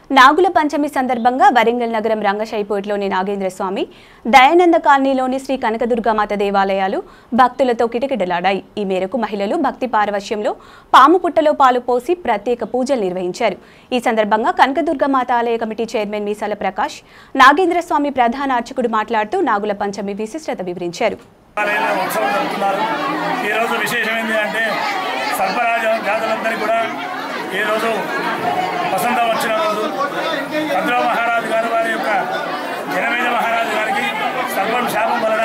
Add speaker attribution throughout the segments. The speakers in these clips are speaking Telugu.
Speaker 1: నాగుల పంచమి సందర్భంగా వరంగల్ నగరం రంగశైపోట్లోని నాగేంద్ర స్వామి దయానంద కాలనీలోని శ్రీ కనకదుర్గామాత దేవాలయాలు భక్తులతో కిటకిటలాడాయి ఈ మేరకు మహిళలు భక్తి పారవశ్యంలో పాము పుట్టలో పాలు పోసి ప్రత్యేక పూజలు నిర్వహించారు ఈ సందర్భంగా కనకదుర్గమాత ఆలయ కమిటీ చైర్మన్ మీసాల ప్రకాష్ నాగేంద్ర స్వామి ప్రధాన అర్చకుడు మాట్లాడుతూ నాగుల పంచమి విశిష్టత వివరించారు
Speaker 2: ఆలయంలో ఉత్సవం జరుపుతున్నారు ఈరోజు విశేషం ఏంటి అంటే సర్పరాజ జాతులందరికీ కూడా ఈరోజు వసంతం వచ్చిన రోజు భద్ర మహారాజు గారు వారి యొక్క జనమేజ మహారాజు గారికి సర్పం శాపం వలన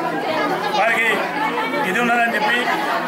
Speaker 2: వారికి ఇది ఉన్నదని చెప్పి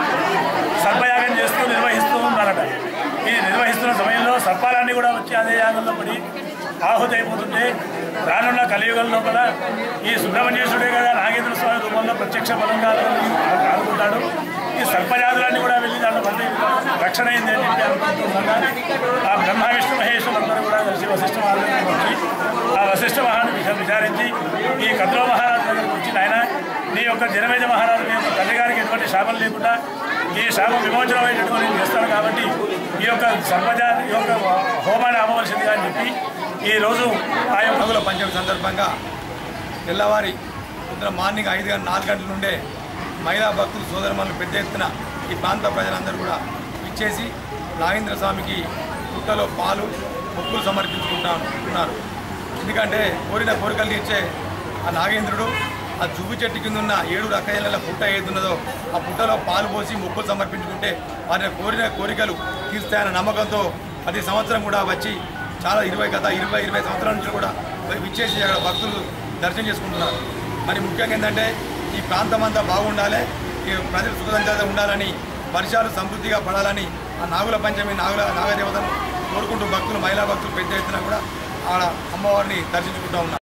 Speaker 2: సర్పయాగం చేస్తూ నిర్వహిస్తూ ఉన్నారట ఈ నిర్వహిస్తున్న సమయంలో సర్పాలన్నీ కూడా వచ్చి అదే యాగంలో పడి ఆహుతి అయిపోతుంటే రానున్న కలియుగం లోపల ఈ సుబ్రహ్మణ్యేశ్వరుడే కదా నాగేంద్ర స్వామి రూపంలో ప్రత్యక్ష బలంగా ఆడుకుంటాడు ఈ సర్పజాతులన్నీ కూడా వెళ్ళి దాంట్లో మళ్ళీ రక్షణ అయింది అని చెప్పి అనుకుంటుండగా ఆ బ్రహ్మ విష్ణు మహేశ్వరులందరూ కూడా కలిసి వశిష్ఠ మహారాజు వచ్చి ఆ వశిష్ఠ మహారాజు విషయం విచారించి ఈ కద్రో మహారాజు దగ్గరికి వచ్చి ఆయన నీ యొక్క జనమేజ మహారాజు నీ యొక్క తల్లి గారికి ఎటువంటి శాపం లేకుండా ఈ శాపం విమోచనం అయ్యేటటువంటి నేను చేస్తాను కాబట్టి ఈ యొక్క సర్పజ ఈ యొక్క హోమాన్ని అవ్వవలసిందిగా అని చెప్పి ఈ రోజు ఆ యొక్క
Speaker 3: నాగుల పంచమి సందర్భంగా తెల్లవారి పొద్దున మార్నింగ్ ఐదు గంటల నాలుగు గంటల నుండే మహిళా భక్తులు సోదరమణులు పెద్ద ఎత్తున ఈ ప్రాంత ప్రజలందరూ కూడా ఇచ్చేసి నాగేంద్ర స్వామికి పుట్టలో పాలు మొక్కులు సమర్పించుకుంటా ఉన్నారు ఎందుకంటే కోరిన కోరికలు తీర్చే ఆ నాగేంద్రుడు ఆ జువ్వు చెట్టు కింద ఉన్న ఏడు రకాల పుట్ట ఏదున్నదో ఆ పుట్టలో పాలు పోసి మొక్కులు సమర్పించుకుంటే వారి కోరిన కోరికలు తీర్స్తాయన్న నమ్మకంతో ప్రతి సంవత్సరం కూడా వచ్చి చాలా ఇరవై గత ఇరవై ఇరవై సంవత్సరాల నుంచి కూడా విచ్చేసి అక్కడ భక్తులు దర్శనం చేసుకుంటున్నారు మరి ముఖ్యంగా ఏంటంటే ఈ ప్రాంతం అంతా బాగుండాలి ఈ ప్రజలు సుఖదంగా ఉండాలని వర్షాలు సమృద్ధిగా పడాలని ఆ నాగుల పంచమి నాగుల నాగదేవతను కోరుకుంటూ భక్తులు మహిళా భక్తులు పెద్ద ఎత్తున కూడా ఆడ అమ్మవారిని దర్శించుకుంటూ ఉన్నారు